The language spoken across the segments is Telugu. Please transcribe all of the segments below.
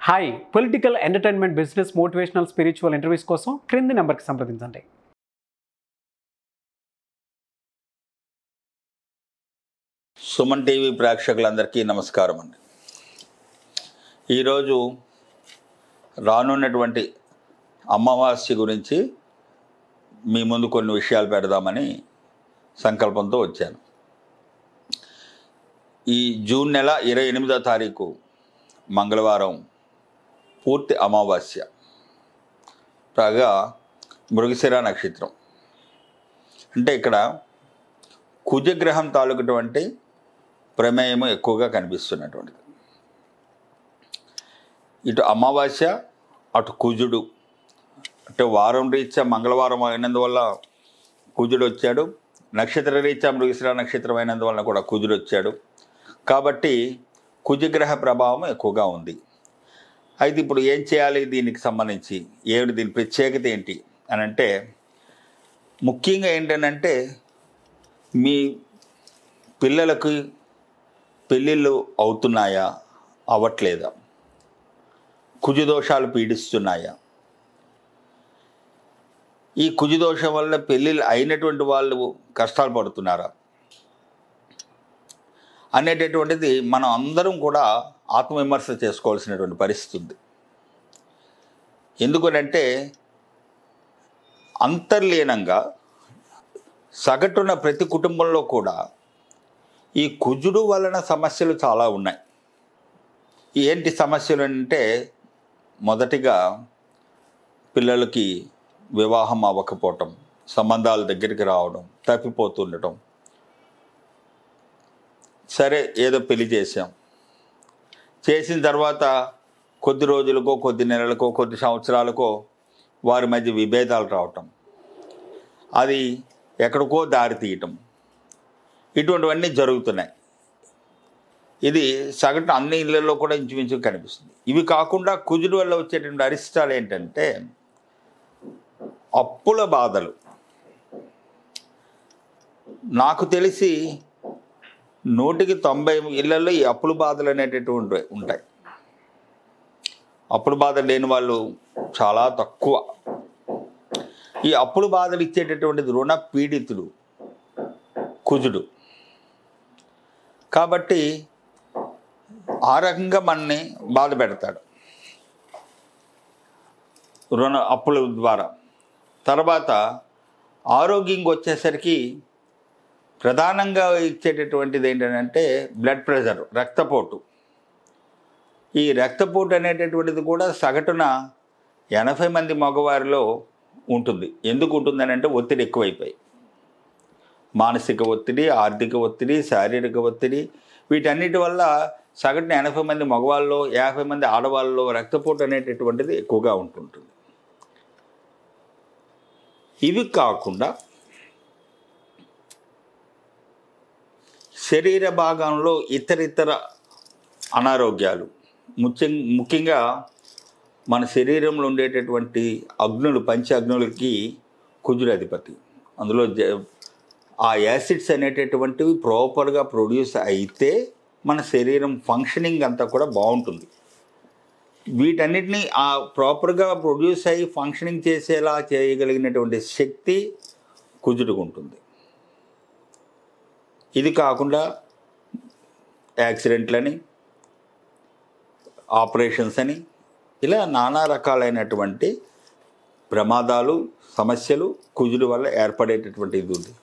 hi political entertainment business motivational spiritual interviews కోసం క్రింది నెంబర్కి సంప్రదించండి సుమన్ టీవీ ప్రేక్షకులందరికీ నమస్కారం అండి ఈరోజు రానున్నటువంటి అమావాస్య గురించి మీ ముందు కొన్ని విషయాలు పెడదామని సంకల్పంతో వచ్చాను ఈ జూన్ నెల ఇరవై ఎనిమిదో తారీఖు మంగళవారం పూర్తి అమావాస్య పైగా మృగశిర నక్షత్రం అంటే ఇక్కడ కుజగ్రహం తాలూకుటువంటి ప్రమేయము ఎక్కువగా కనిపిస్తున్నటువంటిది ఇటు అమావాస్య అటు కుజుడు అంటే వారం రీత్యా మంగళవారం అయినందువల్ల కుజుడు వచ్చాడు నక్షత్ర రీత్యా మృగశిర నక్షత్రం అయినందువల్ల కూడా కుజుడు వచ్చాడు కాబట్టి కుజగ్రహ ప్రభావం ఎక్కువగా ఉంది అయితే ఇప్పుడు ఏం చేయాలి దీనికి సంబంధించి ఏమిటి దీని ప్రత్యేకత ఏంటి అని అంటే ముఖ్యంగా ఏంటంటే మీ పిల్లలకు పెళ్ళిళ్ళు అవుతున్నాయా అవ్వట్లేదా కుజదోషాలు పీడిస్తున్నాయా ఈ కుజదోషం వల్ల పెళ్ళిళ్ళు అయినటువంటి వాళ్ళు కష్టాలు పడుతున్నారా అనేటటువంటిది మనం అందరం కూడా ఆత్మవిమర్శ చేసుకోవాల్సినటువంటి పరిస్థితి ఉంది ఎందుకనంటే అంతర్లీనంగా సగటున ప్రతి కుటుంబంలో కూడా ఈ కుజుడు వలన సమస్యలు చాలా ఉన్నాయి ఏంటి సమస్యలు అంటే మొదటిగా పిల్లలకి వివాహం అవ్వకపోవటం సంబంధాల దగ్గరికి రావడం తప్పిపోతుండటం సరే ఏదో పెళ్లి చేసాం చేసిన తర్వాత కొద్ది రోజులకో కొద్ది నెలలకో కొద్ది సంవత్సరాలకో వారి మధ్య విభేదాలు రావటం అది ఎక్కడికో దారి తీయటం ఇటువంటివన్నీ జరుగుతున్నాయి ఇది సగటు అన్ని ఇళ్లలో కూడా ఇంచుమించు కనిపిస్తుంది ఇవి కాకుండా కుజుడు వల్ల వచ్చేటువంటి అరిష్టాలు ఏంటంటే అప్పుల బాధలు నాకు తెలిసి నూటికి తొంభై ఇళ్లలో ఈ అప్పుల బాధలు అనేటటువంటి ఉంటాయి అప్పుల బాధ లేని వాళ్ళు చాలా తక్కువ ఈ అప్పుల బాధలు ఇచ్చేటటువంటిది రుణ పీడితుడు కుజుడు కాబట్టి ఆ రకంగా మనని బాధ పెడతాడు రుణ అప్పుల ద్వారా తర్వాత ఆరోగ్యంగా వచ్చేసరికి ప్రధానంగా ఇచ్చేటటువంటిది ఏంటంటే బ్లడ్ ప్రెషర్ రక్తపోటు ఈ రక్తపోటు అనేటటువంటిది కూడా సగటున ఎనభై మంది మగవారిలో ఉంటుంది ఎందుకు ఉంటుందని అంటే ఒత్తిడి ఎక్కువైపోయి మానసిక ఒత్తిడి ఆర్థిక ఒత్తిడి శారీరక ఒత్తిడి వీటన్నిటి వల్ల సగటున ఎనభై మంది మగవాళ్ళలో యాభై మంది ఆడవాళ్ళలో రక్తపోటు అనేటటువంటిది ఎక్కువగా ఉంటుంటుంది ఇవి కాకుండా శరీర భాగంలో ఇతరితర అనారోగ్యాలు ముఖ్య ముఖ్యంగా మన శరీరంలో ఉండేటటువంటి అగ్నులు పంచ అగ్నులకి కుజుడు అధిపతి అందులో జ ఆ యాసిడ్స్ అనేటటువంటివి ప్రాపర్గా ప్రొడ్యూస్ అయితే మన శరీరం ఫంక్షనింగ్ అంతా కూడా బాగుంటుంది వీటన్నిటిని ఆ ప్రాపర్గా ప్రొడ్యూస్ అయ్యి ఫంక్షనింగ్ చేసేలా చేయగలిగినటువంటి శక్తి కుజుడుకు ఉంటుంది ఇది కాకుండా యాక్సిడెంట్లని ఆపరేషన్స్ అని ఇలా నానా రకాలైనటువంటి ప్రమాదాలు సమస్యలు కుజుడు వల్ల ఏర్పడేటటువంటి ఇది ఉంది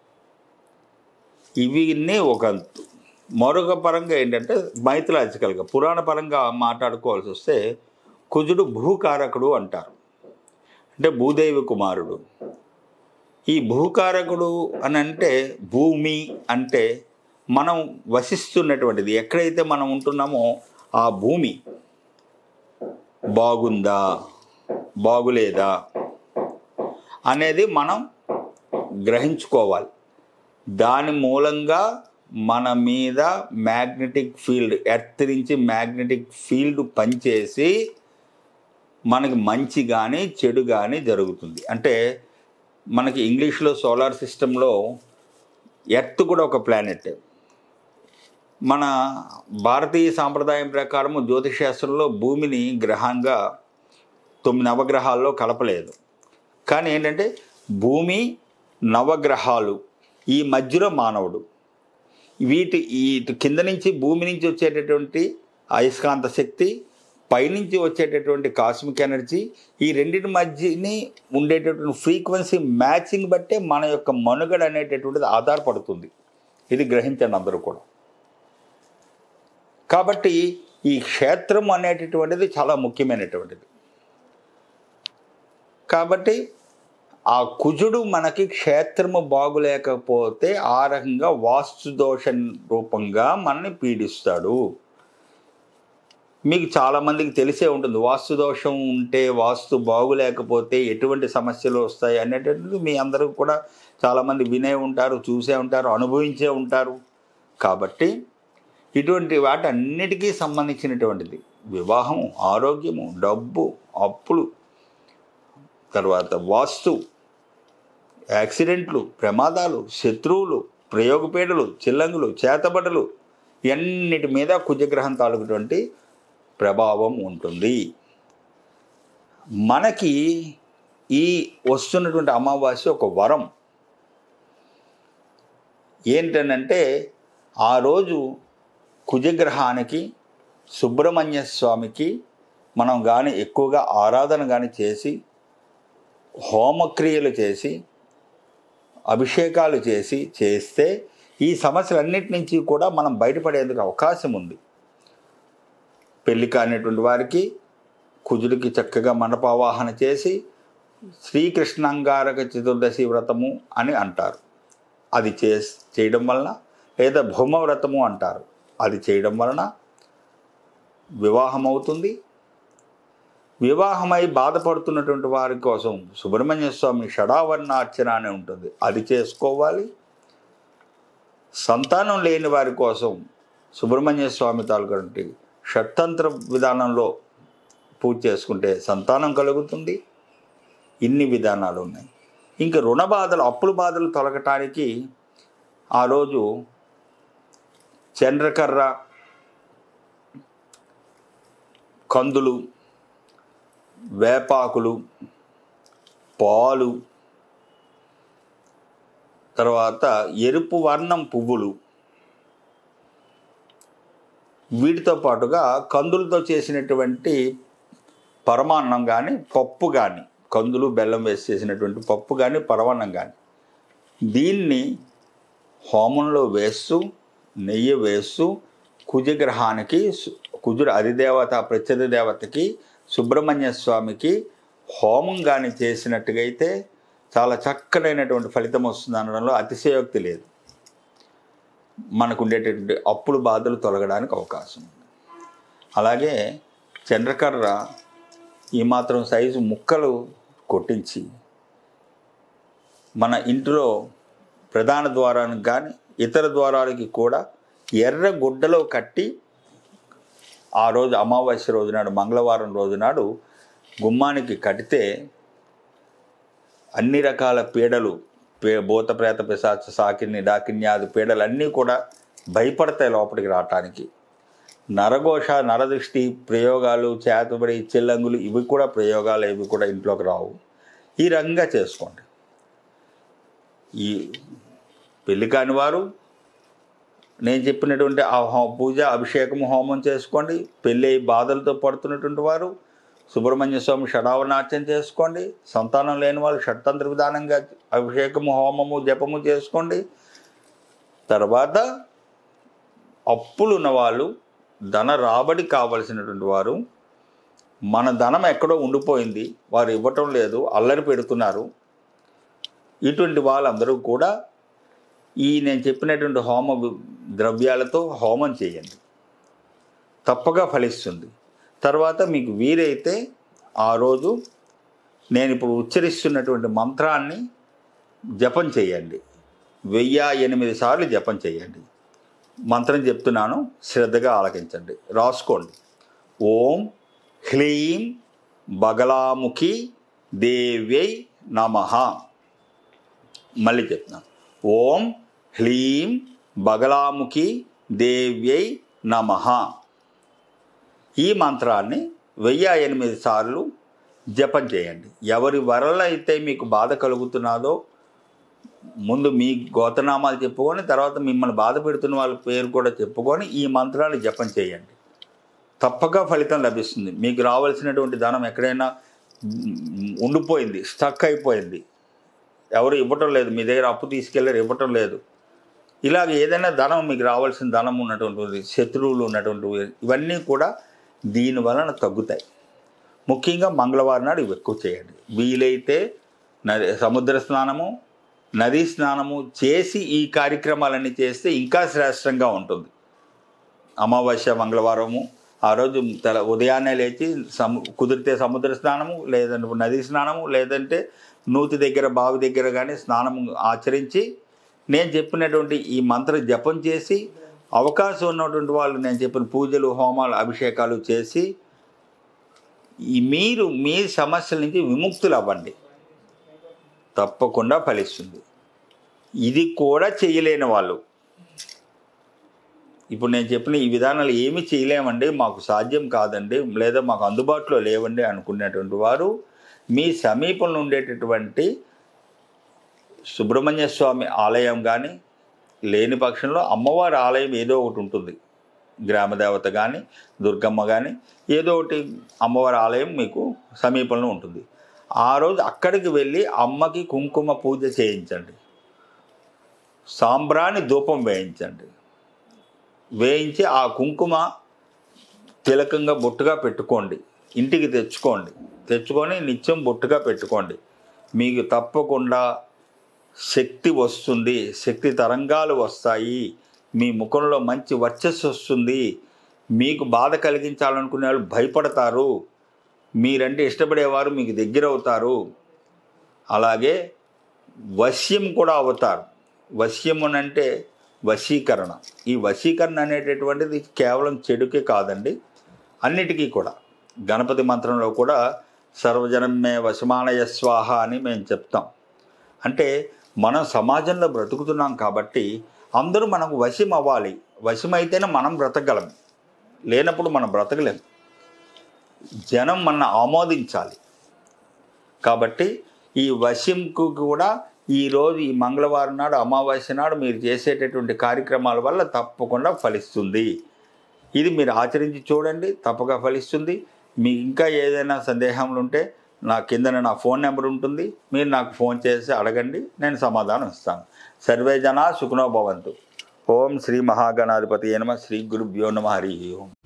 ఇవన్నీ ఒక అంతు మరొక పరంగా ఏంటంటే మైథలాజికల్గా పురాణ పరంగా మాట్లాడుకోవాల్సి వస్తే కుజుడు భూకారకుడు అంటారు అంటే భూదేవి కుమారుడు ఈ భూకారకుడు అని అంటే భూమి అంటే మనం వసిస్తున్నటువంటిది ఎక్కడైతే మనం ఉంటున్నామో ఆ భూమి బాగుందా బాగులేదా అనేది మనం గ్రహించుకోవాలి దాని మూలంగా మన మీద మ్యాగ్నెటిక్ ఫీల్డ్ ఎర్త్ నుంచి మ్యాగ్నెటిక్ ఫీల్డ్ పనిచేసి మనకి మంచి కానీ చెడు కానీ జరుగుతుంది అంటే మనకి ఇంగ్లీష్లో సోలార్ సిస్టంలో ఎర్త్ కూడా ఒక ప్లానెట్ మన భారతీయ సాంప్రదాయం ప్రకారము జ్యోతిష్ శాస్త్రంలో భూమిని గ్రహంగా తొమ్మిది నవగ్రహాల్లో కలపలేదు కానీ ఏంటంటే భూమి నవగ్రహాలు ఈ మధ్యలో మానవుడు వీటి ఈ కింద నుంచి భూమి నుంచి వచ్చేటటువంటి అయస్కాంత శక్తి పైనుంచి వచ్చేటటువంటి కాస్మిక్ ఎనర్జీ ఈ రెండింటి మధ్యని ఉండేటటువంటి ఫ్రీక్వెన్సీ మ్యాచింగ్ బట్టే మన యొక్క మనుగడ అనేటటువంటిది ఆధారపడుతుంది ఇది గ్రహించండి అందరూ కూడా కాబట్టి ఈ క్షేత్రం అనేటటువంటిది చాలా ముఖ్యమైనటువంటిది కాబట్టి ఆ కుజుడు మనకి క్షేత్రము బాగులేకపోతే ఆ రకంగా వాస్తు దోష రూపంగా మనని పీడిస్తాడు మీకు చాలామందికి తెలిసే ఉంటుంది వాస్తు దోషం ఉంటే వాస్తు బాగులేకపోతే ఎటువంటి సమస్యలు వస్తాయి అనేటటువంటిది మీ అందరూ కూడా చాలామంది వినే ఉంటారు చూసే ఉంటారు అనుభవించే ఉంటారు కాబట్టి ఇటువంటి వాటి అన్నిటికీ సంబంధించినటువంటిది వివాహము ఆరోగ్యము డబ్బు అప్పులు తర్వాత వాస్తు యాక్సిడెంట్లు ప్రమాదాలు శత్రువులు ప్రయోగపీడలు చిల్లంగులు చేతబడులు ఇవన్నిటి మీద కుజగ్రహం తాలూకుటువంటి ప్రభావం ఉంటుంది మనకి ఈ వస్తున్నటువంటి అమావాస్య ఒక వరం ఏంటనంటే ఆ రోజు కుజగ్రహానికి సుబ్రహ్మణ్య స్వామికి మనం కానీ ఎక్కువగా ఆరాధన కానీ చేసి హోమక్రియలు చేసి అభిషేకాలు చేసి చేస్తే ఈ సమస్యలన్నిటి నుంచి కూడా మనం బయటపడేందుకు అవకాశం ఉంది పెళ్లి కానిటువంటి వారికి కుజుడికి చక్కగా మండపావాహన చేసి శ్రీకృష్ణంగారక చతుర్దశి వ్రతము అని అంటారు అది చే చేయడం వలన లేదా భౌమ వ్రతము అంటారు అది చేయడం వలన వివాహం అవుతుంది వివాహమై బాధపడుతున్నటువంటి వారి కోసం సుబ్రహ్మణ్య స్వామి షడావర్ణార్చన అని ఉంటుంది అది చేసుకోవాలి సంతానం లేని వారి కోసం సుబ్రహ్మణ్య స్వామి తాలూకంటి షట్తంత్ర విధానంలో పూజ చేసుకుంటే సంతానం కలుగుతుంది ఇన్ని విధానాలు ఉన్నాయి ఇంకా రుణ బాధలు అప్పుల బాధలు తొలగటానికి ఆ రోజు చంద్రకర్ర కందులు వేపాకులు పాలు తర్వాత ఎరుపు వర్ణం పువ్వులు వీటితో పాటుగా కందులతో చేసినటువంటి పరమాన్నం కానీ పప్పు కానీ కందులు బెల్లం వేసి చేసినటువంటి పప్పు కానీ పరమాన్నం కానీ దీన్ని హోమంలో వేస్తూ నెయ్యి వేస్తూ కుజగ్రహానికి సు- కుజుడు అధిదేవత ప్రత్యధి దేవతకి సుబ్రహ్మణ్య స్వామికి హోమం కానీ చేసినట్టుగా అయితే చాలా చక్కనైనటువంటి ఫలితం వస్తుంది అనడంలో అతిశయోక్తి లేదు మనకు ఉండేటటువంటి అప్పులు బాధలు తొలగడానికి అవకాశం ఉంది అలాగే చంద్రకర్ర ఈ మాత్రం సైజు ముక్కలు కొట్టించి మన ఇంటిలో ప్రధాన ద్వారానికి కానీ ఇతర ద్వారాలకి కూడా ఎర్ర గుడ్డలో కట్టి ఆ రోజు అమావాస్య రోజు నాడు మంగళవారం రోజు నాడు గుమ్మానికి కడితే అన్ని రకాల పీడలు పే భూత ప్రేత పిశాచ సాకిని డాకిన్యాది పీడలు అన్నీ కూడా భయపడతాయి లోపలికి రావటానికి నరఘోష నరదృష్టి ప్రయోగాలు చేతబడి చిల్లంగులు ఇవి కూడా ప్రయోగాలు ఇవి కూడా ఇంట్లోకి రావు ఈ రకంగా చేసుకోండి ఈ పెళ్లి కాని వారు నేను చెప్పినటువంటి ఆ హో- పూజ అభిషేకం హోమం చేసుకోండి పెళ్ళి అయి బాధలతో పడుతున్నటువంటి వారు సుబ్రహ్మణ్య స్వామి షడావనాట్యం చేసుకోండి సంతానం లేని వాళ్ళు షట్తంత్ర విధానంగా అభిషేకము హోమము జపము చేసుకోండి తర్వాత అప్పులు ఉన్న వాళ్ళు ధన రాబడి కావలసినటువంటి వారు మన ధనం ఎక్కడో ఉండిపోయింది వారు ఇవ్వటం లేదు అల్లరి పెడుతున్నారు ఇటువంటి వాళ్ళందరూ కూడా ఈ నేను చెప్పినటువంటి హోమ వి- ద్రవ్యాలతో హోమం చేయండి తప్పగా ఫలిస్తుంది తర్వాత మీకు వీలైతే ఆ రోజు నేను ఇప్పుడు ఉచ్చరిస్తున్నటువంటి మంత్రాన్ని జపం చేయండి వెయ్యి ఎనిమిది సార్లు జపం చేయండి మంత్రం చెప్తున్నాను శ్రద్ధగా ఆలకించండి రాసుకోండి ఓం హ్లీం బగలాముఖి దేవ్యై నమః మళ్ళీ చెప్తున్నాను ఓం హ్లీం బగలాముఖి దేవ్యై నమః ఈ మంత్రాన్ని వెయ్యి ఎనిమిది సార్లు జపం చేయండి ఎవరి వరల అయితే మీకు బాధ కలుగుతున్నదో ముందు మీ గోతనామాలు చెప్పుకొని తర్వాత మిమ్మల్ని బాధ పెడుతున్న వాళ్ళ పేరు కూడా చెప్పుకొని ఈ మంత్రాలు జపం చేయండి తప్పక ఫలితం లభిస్తుంది మీకు రావాల్సినటువంటి ధనం ఎక్కడైనా మ్, ఉండిపోయింది స్టక్ అయిపోయింది ఎవరు ఇవ్వటం లేదు మీ దగ్గర అప్పు తీసుకెళ్ళారు ఇవ్వటం లేదు ఇలాగ ఏదైనా ధనం మీకు రావాల్సిన ధనం ఉన్నటువంటి శత్రువులు ఉన్నటువంటి ఇవన్నీ కూడా దీని వలన తగ్గుతాయి ముఖ్యంగా మంగళవారం నాడు ఇవి ఎక్కువ చేయండి వీలైతే నది సముద్ర స్నానము నదీ స్నానము చేసి ఈ కార్యక్రమాలన్నీ చేస్తే ఇంకా శ్రేష్టంగా ఉంటుంది అమావాస్య మంగళవారము ఆ రోజు తెల ఉదయాన్నే లేచి సము కుదిరితే సముద్ర స్నానము లేదంటే నదీ స్నానము లేదంటే నూతి దగ్గర బావి దగ్గర కానీ స్నానము ఆచరించి నేను చెప్పినటువంటి ఈ మంత్ర జపం చేసి అవకాశం ఉన్నటువంటి వాళ్ళు నేను చెప్పిన పూజలు హోమాలు అభిషేకాలు చేసి ఈ మీరు మీ సమస్యల నుంచి విముక్తులు అవ్వండి తప్పకుండా ఫలిస్తుంది ఇది కూడా చేయలేని వాళ్ళు ఇప్పుడు నేను చెప్పిన ఈ విధానాలు ఏమీ చేయలేమండి మాకు సాధ్యం కాదండి లేదా మాకు అందుబాటులో లేవండి అనుకునేటువంటి వారు మీ సమీపంలో ఉండేటటువంటి సుబ్రహ్మణ్య స్వామి ఆలయం కానీ లేని పక్షంలో అమ్మవారి ఆలయం ఏదో ఒకటి ఉంటుంది గ్రామదేవత కానీ దుర్గమ్మ కానీ ఏదో ఒకటి అమ్మవారి ఆలయం మీకు సమీపంలో ఉంటుంది ఆ రోజు అక్కడికి వెళ్ళి అమ్మకి కుంకుమ పూజ చేయించండి సాంబ్రాణి ధూపం వేయించండి వేయించి ఆ కుంకుమ తిలకంగా బొట్టుగా పెట్టుకోండి ఇంటికి తెచ్చుకోండి తెచ్చుకొని నిత్యం బొట్టుగా పెట్టుకోండి మీకు తప్పకుండా శక్తి వస్తుంది శక్తి తరంగాలు వస్తాయి మీ ముఖంలో మంచి వర్చస్సు వస్తుంది మీకు బాధ కలిగించాలనుకునే వాళ్ళు భయపడతారు మీరంటే ఇష్టపడేవారు మీకు దగ్గర అవుతారు అలాగే వశ్యం కూడా అవుతారు వశ్యం అని అంటే వశీకరణ ఈ వశీకరణ అనేటటువంటిది కేవలం చెడుకే కాదండి అన్నిటికీ కూడా గణపతి మంత్రంలో కూడా సర్వజనమే వశమానయ స్వాహ అని మేము చెప్తాం అంటే మనం సమాజంలో బ్రతుకుతున్నాం కాబట్టి అందరూ మనకు వశం అవ్వాలి వశం అయితేనే మనం బ్రతకగలం లేనప్పుడు మనం బ్రతకలేం జనం మన ఆమోదించాలి కాబట్టి ఈ వశంకు కూడా ఈరోజు ఈ మంగళవారం నాడు అమావాస్య నాడు మీరు చేసేటటువంటి కార్యక్రమాల వల్ల తప్పకుండా ఫలిస్తుంది ఇది మీరు ఆచరించి చూడండి తప్పక ఫలిస్తుంది మీకు ఇంకా ఏదైనా సందేహములు ఉంటే నా కిందన నా ఫోన్ నెంబర్ ఉంటుంది మీరు నాకు ఫోన్ చేసి అడగండి నేను సమాధానం ఇస్తాను సర్వే జనా సుఖనో భవంతు ఓం శ్రీ మహాగణాధిపతి నమ శ్రీ గురుభ్యో నమ హరి ఓం